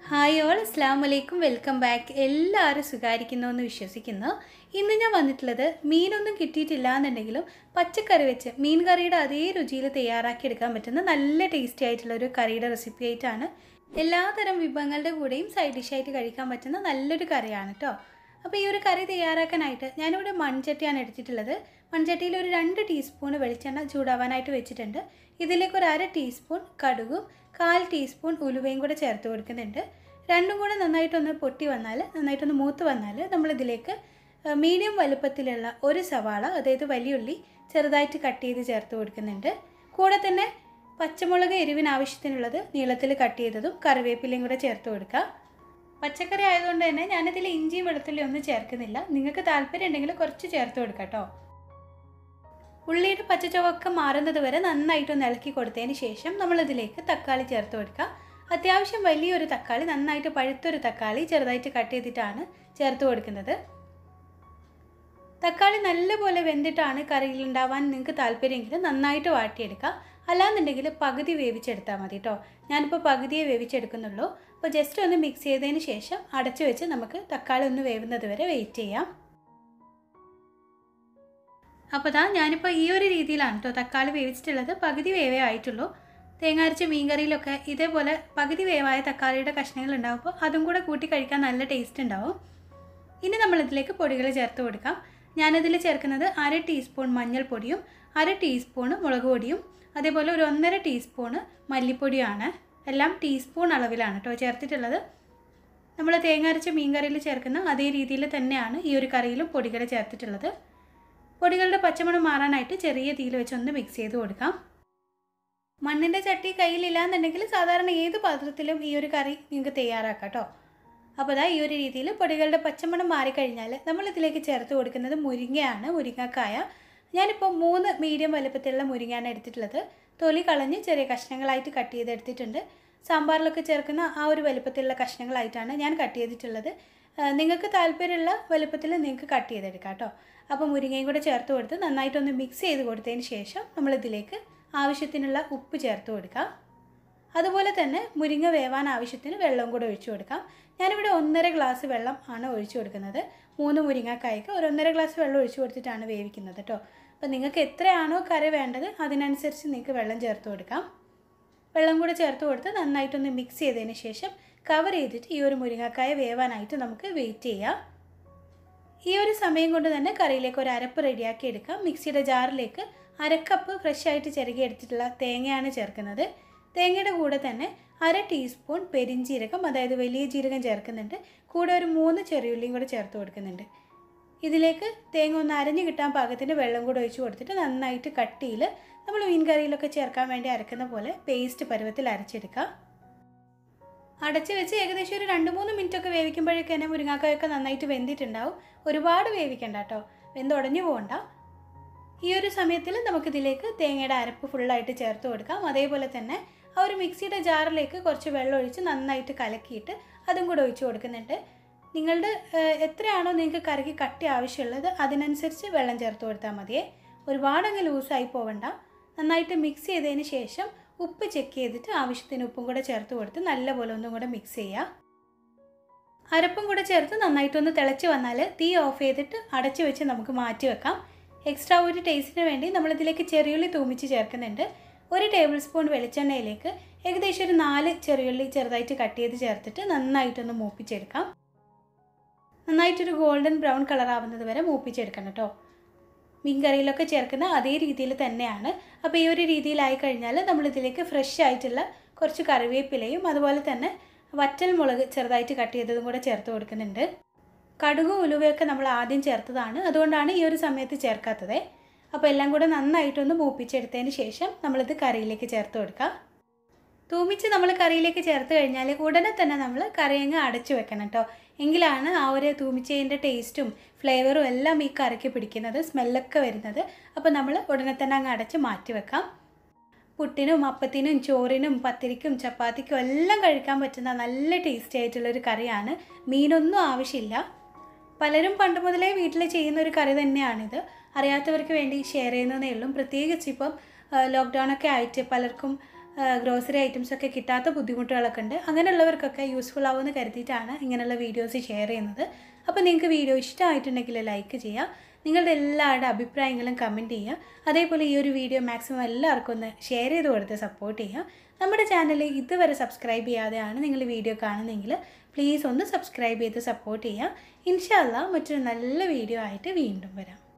hi all അസ്ലാം വലൈക്കും welcome back എല്ലാവരും സുഖാരിക്കുന്നു എന്ന് വിശ്വസിക്കുന്നു ഇന്ന് ഞാൻ വന്നിട്ടുള്ളത് മീനൊന്നും കിട്ടിയിട്ടില്ല എന്നുണ്ടെങ്കിലും പച്ചക്കറി വെച്ച് മീൻ കറിയുടെ അതേ രുചിയിൽ തയ്യാറാക്കി എടുക്കാൻ പറ്റുന്ന നല്ല ടേസ്റ്റി ആയിട്ടുള്ള ഒരു കറിയുടെ റെസിപ്പി ആയിട്ടാണ് എല്ലാതരം വിഭവങ്ങളുടെ കൂടെയും സൈഡ് ഡിഷായിട്ട് കഴിക്കാൻ പറ്റുന്ന നല്ലൊരു കറിയാണ് കേട്ടോ അപ്പോൾ ഈ ഒരു കറി തയ്യാറാക്കാനായിട്ട് ഞാനിവിടെ മൺചട്ടിയാണ് എടുത്തിട്ടുള്ളത് മൺചട്ടിയിൽ ഒരു രണ്ട് ടീസ്പൂൺ വെളിച്ചെണ്ണ ചൂടാവാനായിട്ട് വെച്ചിട്ടുണ്ട് ഇതിലേക്ക് ഒരു അര ടീസ്പൂൺ കടുകും കാൽ ടീസ്പൂൺ ഉലുവയും കൂടെ ചേർത്ത് കൊടുക്കുന്നുണ്ട് രണ്ടും കൂടെ നന്നായിട്ടൊന്ന് പൊട്ടി വന്നാൽ നന്നായിട്ടൊന്ന് മൂത്ത് വന്നാൽ നമ്മളിതിലേക്ക് മീഡിയം വലുപ്പത്തിലുള്ള ഒരു സവാള അതായത് വലിയുള്ളി ചെറുതായിട്ട് കട്ട് ചെയ്ത് ചേർത്ത് കൊടുക്കുന്നുണ്ട് കൂടെ തന്നെ പച്ചമുളക് എരിവിന് ആവശ്യത്തിനുള്ളത് നീളത്തിൽ കട്ട് ചെയ്തതും കറിവേപ്പിലയും കൂടെ ചേർത്ത് കൊടുക്കുക പച്ചക്കറി ആയതുകൊണ്ട് തന്നെ ഞാനിതിൽ ഇഞ്ചിയും വെളുത്തുള്ളിയും ഒന്നും ചേർക്കുന്നില്ല നിങ്ങൾക്ക് താല്പര്യം ഉണ്ടെങ്കിൽ കുറച്ച് ചേർത്ത് കൊടുക്കാം കേട്ടോ ഉള്ളിയുടെ പച്ചച്ചുവക്കം മാറുന്നത് വരെ നന്നായിട്ടൊന്ന് ഇളക്കി കൊടുത്തതിന് ശേഷം നമ്മളിതിലേക്ക് തക്കാളി ചേർത്ത് കൊടുക്കുക അത്യാവശ്യം വലിയൊരു തക്കാളി നന്നായിട്ട് പഴുത്തൊരു തക്കാളി ചെറുതായിട്ട് കട്ട് ചെയ്തിട്ടാണ് ചേർത്ത് കൊടുക്കുന്നത് തക്കാളി നല്ലപോലെ വെന്തിട്ടാണ് കറിയിൽ ഉണ്ടാവാൻ നിങ്ങൾക്ക് താല്പര്യമെങ്കിൽ നന്നായിട്ട് വാട്ടിയെടുക്കുക അല്ലാന്നുണ്ടെങ്കിൽ പകുതി വേവിച്ചെടുത്താൽ മതി കേട്ടോ ഞാനിപ്പോൾ പകുതിയെ വേവിച്ചെടുക്കുന്നുള്ളൂ അപ്പോൾ ജസ്റ്റ് ഒന്ന് മിക്സ് ചെയ്തതിന് ശേഷം അടച്ചു വെച്ച് നമുക്ക് തക്കാളി ഒന്ന് വേവുന്നത് വരെ വെയിറ്റ് ചെയ്യാം അപ്പോൾ ദാ ഞാനിപ്പോൾ ഈ ഒരു രീതിയിലാണ് കേട്ടോ തക്കാളി വേവിച്ചിട്ടുള്ളത് പകുതി വേവേ ആയിട്ടുള്ളൂ തേങ്ങ അരച്ച മീൻകറിയിലൊക്കെ ഇതേപോലെ പകുതി വേവായ തക്കാളിയുടെ കഷ്ണങ്ങൾ ഉണ്ടാവുമ്പോൾ അതും കൂടെ കൂട്ടി കഴിക്കാൻ നല്ല ടേസ്റ്റ് ഉണ്ടാവും ഇനി നമ്മളിതിലേക്ക് പൊടികൾ ചേർത്ത് കൊടുക്കാം ഞാനിതിൽ ചേർക്കുന്നത് അര ടീസ്പൂൺ മഞ്ഞൾപ്പൊടിയും അര ടീസ്പൂൺ മുളക് പൊടിയും അതേപോലെ ഒരു ഒന്നര ടീസ്പൂണ് മല്ലിപ്പൊടിയാണ് എല്ലാം ടീസ്പൂൺ അളവിലാണ് കേട്ടോ ചേർത്തിട്ടുള്ളത് നമ്മൾ തേങ്ങ അരച്ച മീൻ കറിയിൽ ചേർക്കുന്ന അതേ രീതിയിൽ തന്നെയാണ് ഈ ഒരു കറിയിലും പൊടികൾ ചേർത്തിട്ടുള്ളത് പൊടികളുടെ പച്ചമണം മാറാനായിട്ട് ചെറിയ തീയിൽ വെച്ചൊന്ന് മിക്സ് ചെയ്ത് കൊടുക്കാം മണ്ണിൻ്റെ ചട്ടി കയ്യിലില്ല എന്നുണ്ടെങ്കിൽ സാധാരണ ഏത് പാത്രത്തിലും ഈ ഒരു കറി നിങ്ങൾക്ക് തയ്യാറാക്കാം കേട്ടോ അപ്പോൾ അതാ ഈ ഒരു രീതിയിൽ പൊടികളുടെ പച്ചമണം മാറിക്കഴിഞ്ഞാൽ നമ്മൾ ഇതിലേക്ക് ചേർത്ത് കൊടുക്കുന്നത് മുരിങ്ങയാണ് മുരിങ്ങക്കായ ഞാനിപ്പോൾ മൂന്ന് മീഡിയം വലുപ്പത്തിലുള്ള മുരിങ്ങയാണ് എടുത്തിട്ടുള്ളത് തൊലി കളഞ്ഞ് ചെറിയ കഷ്ണങ്ങളായിട്ട് കട്ട് ചെയ്തെടുത്തിട്ടുണ്ട് സാമ്പാറിലൊക്കെ ചേർക്കുന്ന ആ ഒരു വലുപ്പത്തിലുള്ള കഷ്ണങ്ങളായിട്ടാണ് ഞാൻ കട്ട് ചെയ്തിട്ടുള്ളത് നിങ്ങൾക്ക് താല്പര്യമുള്ള വലുപ്പത്തിൽ നിങ്ങൾക്ക് കട്ട് ചെയ്തെടുക്കാം കേട്ടോ അപ്പോൾ മുരിങ്ങയും കൂടെ ചേർത്ത് കൊടുത്ത് നന്നായിട്ടൊന്ന് മിക്സ് ചെയ്ത് കൊടുത്തതിന് ശേഷം നമ്മളിതിലേക്ക് ആവശ്യത്തിനുള്ള ഉപ്പ് ചേർത്ത് കൊടുക്കാം അതുപോലെ തന്നെ മുരിങ്ങ വേവാൻ ആവശ്യത്തിന് വെള്ളവും കൂടെ ഒഴിച്ചു കൊടുക്കാം ഞാനിവിടെ ഒന്നര ഗ്ലാസ് വെള്ളം ആണ് ഒഴിച്ചു കൊടുക്കുന്നത് മൂന്ന് മുരിങ്ങക്കായ്ക്ക് ഒരു ഒന്നര ഗ്ലാസ് വെള്ളം ഒഴിച്ചു കൊടുത്തിട്ടാണ് വേവിക്കുന്നത് കേട്ടോ അപ്പോൾ നിങ്ങൾക്ക് എത്രയാണോ കറി വേണ്ടത് അതിനനുസരിച്ച് നിങ്ങൾക്ക് വെള്ളം ചേർത്ത് കൊടുക്കാം വെള്ളം കൂടെ ചേർത്ത് കൊടുത്ത് നന്നായിട്ടൊന്ന് മിക്സ് ചെയ്തതിന് ശേഷം കവർ ചെയ്തിട്ട് ഈ ഒരു മുരിങ്ങക്കായ വേവാനായിട്ട് നമുക്ക് വെയിറ്റ് ചെയ്യാം ഈ ഒരു സമയം കൊണ്ട് തന്നെ കറിയിലേക്ക് ഒരു അരപ്പ് റെഡിയാക്കി എടുക്കാം മിക്സിയുടെ ജാറിലേക്ക് അരക്കപ്പ് ഫ്രഷ് ആയിട്ട് ചിരകി എടുത്തിട്ടുള്ള തേങ്ങയാണ് ചേർക്കുന്നത് തേങ്ങയുടെ കൂടെ തന്നെ അര ടീസ്പൂൺ പെരിഞ്ജീരകം അതായത് വലിയ ജീരകം ചേർക്കുന്നുണ്ട് കൂടെ ഒരു മൂന്ന് ചെറിയുള്ളിയും കൂടെ ചേർത്ത് കൊടുക്കുന്നുണ്ട് ഇതിലേക്ക് തേങ്ങ ഒന്ന് അരഞ്ഞു കിട്ടാൻ പാകത്തിന് വെള്ളം കൂടെ ഒഴിച്ച് കൊടുത്തിട്ട് നന്നായിട്ട് കട്ടിയിൽ നമ്മൾ മീൻ കറിയിലൊക്കെ ചേർക്കാൻ വേണ്ടി അരക്കുന്ന പോലെ പേസ്റ്റ് പരുവത്തിൽ അരച്ചെടുക്കുക അടച്ച് വെച്ച് ഏകദേശം ഒരു രണ്ട് മൂന്ന് മിനിറ്റ് ഒക്കെ വേവിക്കുമ്പോഴേക്ക് തന്നെ മുരിങ്ങാക്കായൊക്കെ നന്നായിട്ട് വെന്തിട്ടുണ്ടാവും ഒരുപാട് വേവിക്കണ്ട കേട്ടോ വെന്തുടഞ്ഞു പോകണ്ട ഈ ഒരു സമയത്തിൽ നമുക്കിതിലേക്ക് തേങ്ങയുടെ അരപ്പ് ഫുള്ളായിട്ട് ചേർത്ത് കൊടുക്കാം അതേപോലെ തന്നെ ആ ഒരു മിക്സിയുടെ ജാറിലേക്ക് കുറച്ച് വെള്ളം ഒഴിച്ച് നന്നായിട്ട് കലക്കിയിട്ട് അതും കൂടെ ഒഴിച്ച് കൊടുക്കുന്നുണ്ട് നിങ്ങളുടെ എത്രയാണോ നിങ്ങൾക്ക് കറിക്ക് കട്ടി ആവശ്യമുള്ളത് അതിനനുസരിച്ച് വെള്ളം ചേർത്ത് കൊടുത്താൽ മതിയേ ഒരുപാടങ്ങ് ലൂസായി പോവണ്ട നന്നായിട്ട് മിക്സ് ചെയ്തതിന് ശേഷം ഉപ്പ് ചെക്ക് ചെയ്തിട്ട് ആവശ്യത്തിന് ഉപ്പും കൂടെ ചേർത്ത് കൊടുത്ത് നല്ലപോലെ ഒന്നും കൂടെ മിക്സ് ചെയ്യുക അരപ്പും കൂടെ ചേർത്ത് നന്നായിട്ടൊന്ന് തിളച്ച് വന്നാൽ തീ ഓഫ് ചെയ്തിട്ട് അടച്ചു വെച്ച് നമുക്ക് മാറ്റി വെക്കാം എക്സ്ട്രാ ഒരു ടേസ്റ്റിന് വേണ്ടി നമ്മളിതിലേക്ക് ചെറിയുള്ളി തൂമിച്ച് ചേർക്കുന്നുണ്ട് ഒരു ടേബിൾ സ്പൂൺ വെളിച്ചെണ്ണയിലേക്ക് ഏകദേശം ഒരു നാല് ചെറിയുള്ളി ചെറുതായിട്ട് കട്ട് ചെയ്ത് ചേർത്തിട്ട് നന്നായിട്ടൊന്ന് മൂപ്പിച്ചെടുക്കാം നന്നായിട്ടൊരു ഗോൾഡൻ ബ്രൗൺ കളർ ആവുന്നത് വരെ മൂപ്പിച്ചെടുക്കണം കേട്ടോ മീൻ കറിയിലൊക്കെ ചേർക്കുന്ന അതേ രീതിയിൽ തന്നെയാണ് അപ്പോൾ ഈ ഒരു രീതിയിലായി കഴിഞ്ഞാൽ നമ്മളിതിലേക്ക് ഫ്രഷ് ആയിട്ടുള്ള കുറച്ച് കറിവേപ്പിലയും അതുപോലെ തന്നെ വറ്റൽ മുളക് ചെറുതായിട്ട് കട്ട് ചെയ്തതും കൂടെ ചേർത്ത് കൊടുക്കുന്നുണ്ട് കടുകും ഉലുവയൊക്കെ നമ്മൾ ആദ്യം ചേർത്തതാണ് അതുകൊണ്ടാണ് ഈ ഒരു സമയത്ത് ചേർക്കാത്തത് അപ്പോൾ എല്ലാം കൂടെ നന്നായിട്ടൊന്ന് മൂപ്പിച്ചെടുത്തതിന് ശേഷം നമ്മളിത് കറിയിലേക്ക് ചേർത്ത് കൊടുക്കാം തൂമിച്ച് നമ്മൾ കറിയിലേക്ക് ചേർത്ത് കഴിഞ്ഞാൽ ഉടനെ തന്നെ നമ്മൾ കറിയങ്ങ് അടച്ചു വെക്കണം കേട്ടോ എങ്കിലാണ് ആ ഒരു തൂമിച്ചതിൻ്റെ ടേസ്റ്റും ഫ്ലേവറും എല്ലാം ഈ കറിക്ക് പിടിക്കുന്നത് സ്മെല്ലൊക്കെ വരുന്നത് അപ്പോൾ നമ്മൾ ഉടനെ തന്നെ അങ്ങ് അടച്ച് മാറ്റി വെക്കാം പുട്ടിനും അപ്പത്തിനും ചോറിനും പത്തിരിക്കും ചപ്പാത്തിക്കും എല്ലാം കഴിക്കാൻ പറ്റുന്ന നല്ല ടേസ്റ്റി ആയിട്ടുള്ളൊരു കറിയാണ് മീനൊന്നും ആവശ്യമില്ല പലരും പണ്ട് മുതലേ വീട്ടിൽ ചെയ്യുന്ന ഒരു കറി തന്നെയാണിത് അറിയാത്തവർക്ക് വേണ്ടി ഷെയർ ചെയ്യുന്നതേ ഉള്ളൂ പ്രത്യേകിച്ച് ഇപ്പം ലോക്ക്ഡൗൺ ഒക്കെ ആയിട്ട് പലർക്കും ഗ്രോസറി ഐറ്റംസ് ഒക്കെ കിട്ടാത്ത ബുദ്ധിമുട്ടുകളൊക്കെ ഉണ്ട് അങ്ങനെയുള്ളവർക്കൊക്കെ യൂസ്ഫുൾ ആവുമെന്ന് കരുതിയിട്ടാണ് ഇങ്ങനെയുള്ള വീഡിയോസ് ഷെയർ ചെയ്യുന്നത് അപ്പോൾ നിങ്ങൾക്ക് വീഡിയോ ഇഷ്ടമായിട്ടുണ്ടെങ്കിൽ ലൈക്ക് ചെയ്യുക നിങ്ങളുടെ എല്ലാവരുടെ അഭിപ്രായങ്ങളും കമൻറ്റ് ചെയ്യുക അതേപോലെ ഈ ഒരു വീഡിയോ മാക്സിമം എല്ലാവർക്കും ഒന്ന് ഷെയർ ചെയ്ത് കൊടുത്ത് സപ്പോർട്ട് ചെയ്യുക നമ്മുടെ ചാനൽ ഇതുവരെ സബ്സ്ക്രൈബ് ചെയ്യാതെയാണ് നിങ്ങൾ വീഡിയോ കാണുന്നതെങ്കിൽ പ്ലീസ് ഒന്ന് സബ്സ്ക്രൈബ് ചെയ്ത് സപ്പോർട്ട് ചെയ്യുക ഇൻഷാല്ല മറ്റൊരു നല്ല വീഡിയോ ആയിട്ട് വീണ്ടും വരാം